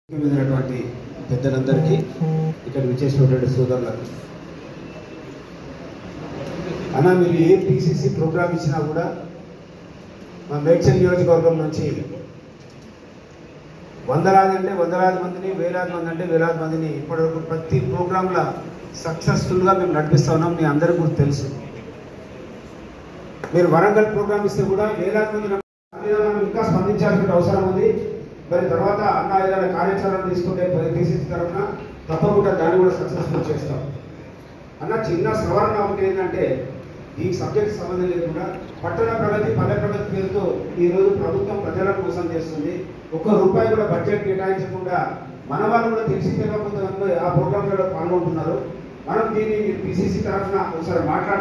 చెందినటువంటి పెద్దలందరికీ ఇక్కడ విచ్చేసినటువంటి సోదరులకు అన్న మీరు ఏ పిసిసి ప్రోగ్రామ్ ఇచ్చినా కూడా మా మేడ్చల్ నియోజకవర్గం నుంచి వందలాది అంటే వందలాది మందిని వేలాది మంది అంటే వేలాది మందిని ఇప్పటివరకు ప్రతి ప్రోగ్రాంలో సక్సెస్ఫుల్గా మేము నడిపిస్తా ఉన్నాం మీ అందరికీ కూడా తెలుసు మీరు వరంగల్ ప్రోగ్రామ్ ఇస్తే కూడా వేలాది మంది నమ్మ- దాని మీద మనం ఇంకా స్పందించాల్సిన అవసరం ఉంది మరి తర్వాత అన్న ఏదైనా కార్యాచరణ తీసుకుంటే పిసిసి తరఫున తప్పకుండా దాన్ని కూడా సక్సెస్ఫుల్ చేస్తాం అన్న చిన్న సవరణ ఒకటి ఏంటంటే ఈ సబ్జెక్ట్ సంబంధం లేకుండా పట్టణ ప్రగతి పల్లె ప్రగతి పేరుతో ఈ రోజు ప్రభుత్వం ప్రజలను మోసం చేస్తుంది ఒక్క రూపాయి కూడా బడ్జెట్ కేటాయించకుండా మన వాళ్ళు కూడా తెలిసి తెలియకపోతే ఆ ప్రోగ్రాంలలో పాల్గొంటున్నారు మనం దీన్ని పిసిసి తరఫున ఒకసారి మాట్లాడ